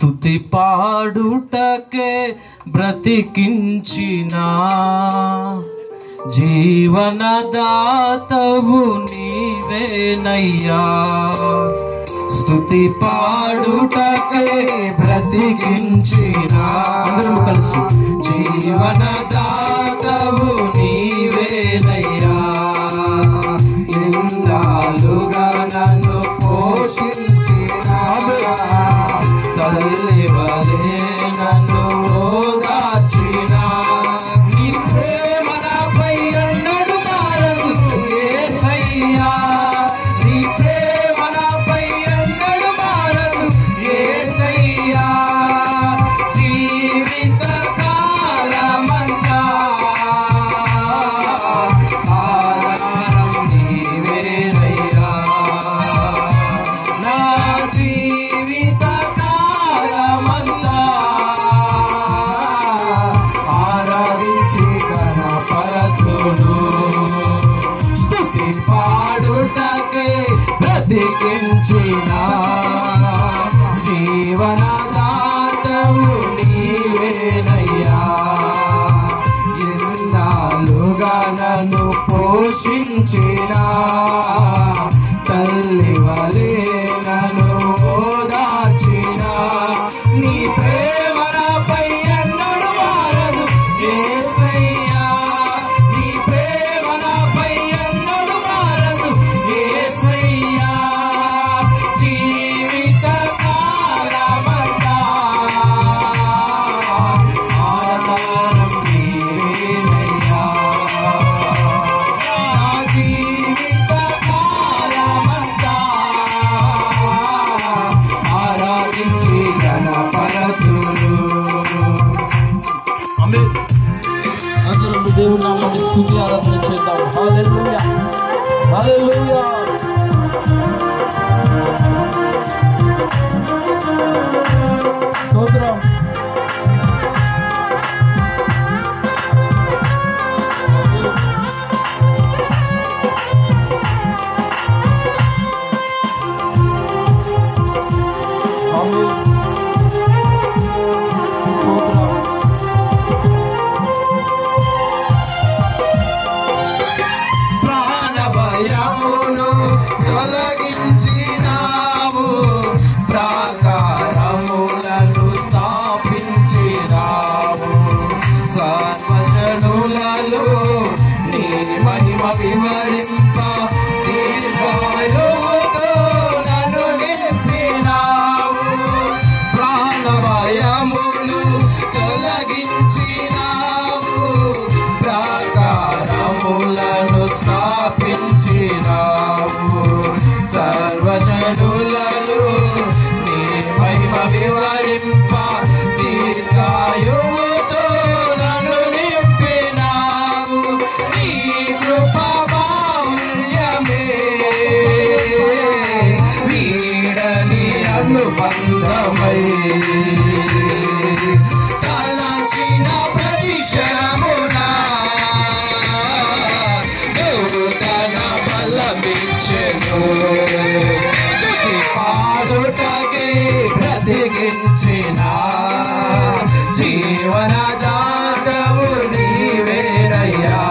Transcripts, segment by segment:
స్తుతి పాడుటకే బ్రతికించిన జీవనదాతవు నీవేనయ్యా స్తుతి పాడుటకే బ్రతికించిన అందరం కలిసి జీవనదాతవు నీవేనయ్యా ఇన్నాళ్ళుగా నన్ను పోషించిన తల్లి వలే నన్ను ఓదార్చిన నీ ప్రేమ నాపై ఎన్నడూ మారదు యేసయ్యా నీ ప్రేమ నాపై ఎన్నడూ మారదు యేసయ్యా జీవిత కాలమంతా ఆధారం నీవేనయ్యా నా జీవిత కాలమంతా ఆరాధించి గణపరతును స్తుతి పాడుటకే బ్రతికించిన జీవనదాతవు నీవేనయ్యా ఎన్నాళ్ళుగా నన్ను పోషించిన తల్లి వలే నన్ను ఓదార్చిన నీ ప్రేమ నాపై ఎన్నడు మారదు యేసయ్యా నీ ప్రేమ నాపై ఎన్నడు మారదు యేసయ్యా జీవిత కాలమంతా ఆధారం నీవేనయ్యా నా జీవిత కాలమంతా ఆరాధించి గణపరతులు ఆమేన్. అందరం దేవుని నామాన్ని స్తుతి ఆరాధన చేద్దాం హల్లెలూయా హల్లెలూయా స్తోత్రం ఆమేన్. స్తోత్రం ప్రాణభయమును తొలగించినావు ప్రాకారములను స్థాపించినావు సర్వజనులలో నీ మహిమ వివరింప దీర్ఘాయువుతో నన్ను నింపినావు ప్రాణభయమును తొలగించినావు ప్రాకారములను స్థాపించినావు సర్వజనులలో నీ మహిమ వివరింప దీర్ఘాయువుతో నన్ను నింపినావు నీ కృప బాహుల్యమే వీడని అనుబంధమై తలచిన ప్రతిశరమున నూతన బలమిచ్చెను స్తుతి పాడుటకే బ్రతికించిన జీవనదాతవు నీవేనయ్యా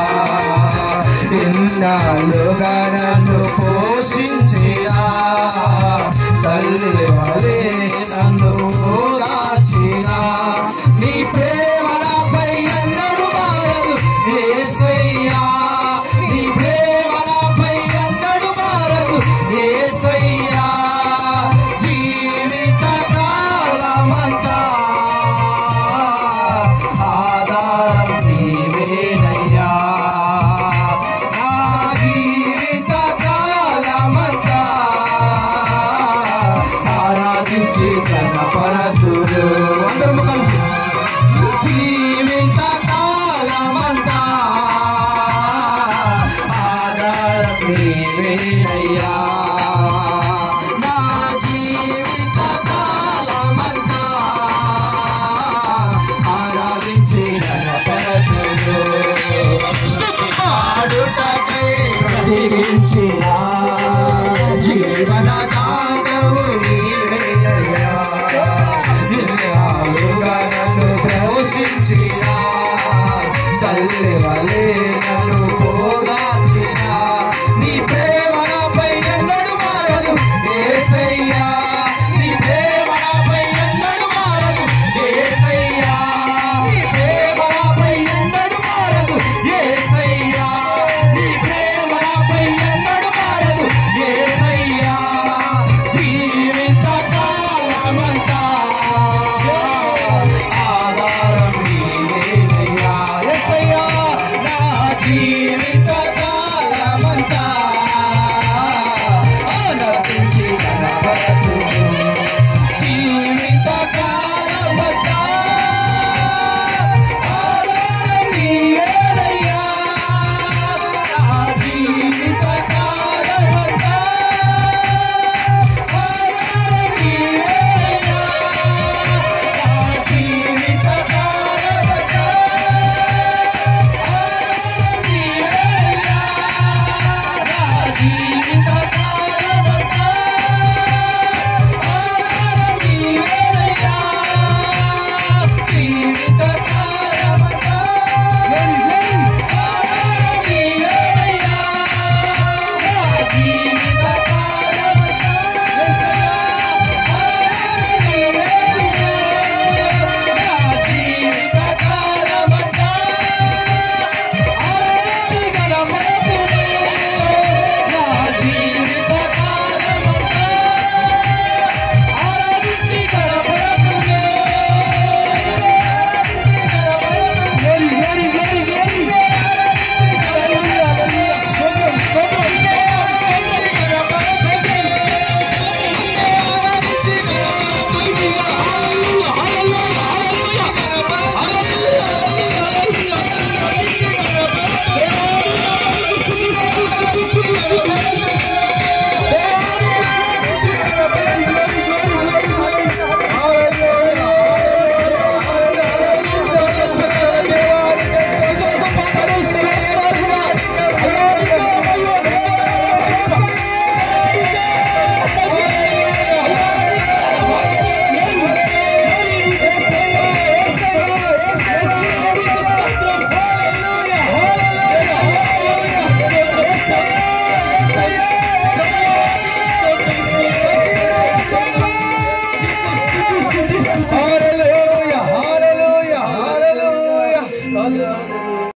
ఇన్నాళ్ళుగా నన్ను పోషించిన తల్లి వలే నన్ను ఓదార్చిన నీ ప్రేమ నాపై ఎన్నడు మారదు యేసయ్యా నీ ప్రేమ నాపై ఎన్నడు మారదు యేసయ్యా జీవిత కాలమంతా ఆధారం నీవేనయ్యా నా జీవిత కాలమంతా ఆరాధించి కనపరతులు అందరము కలిసి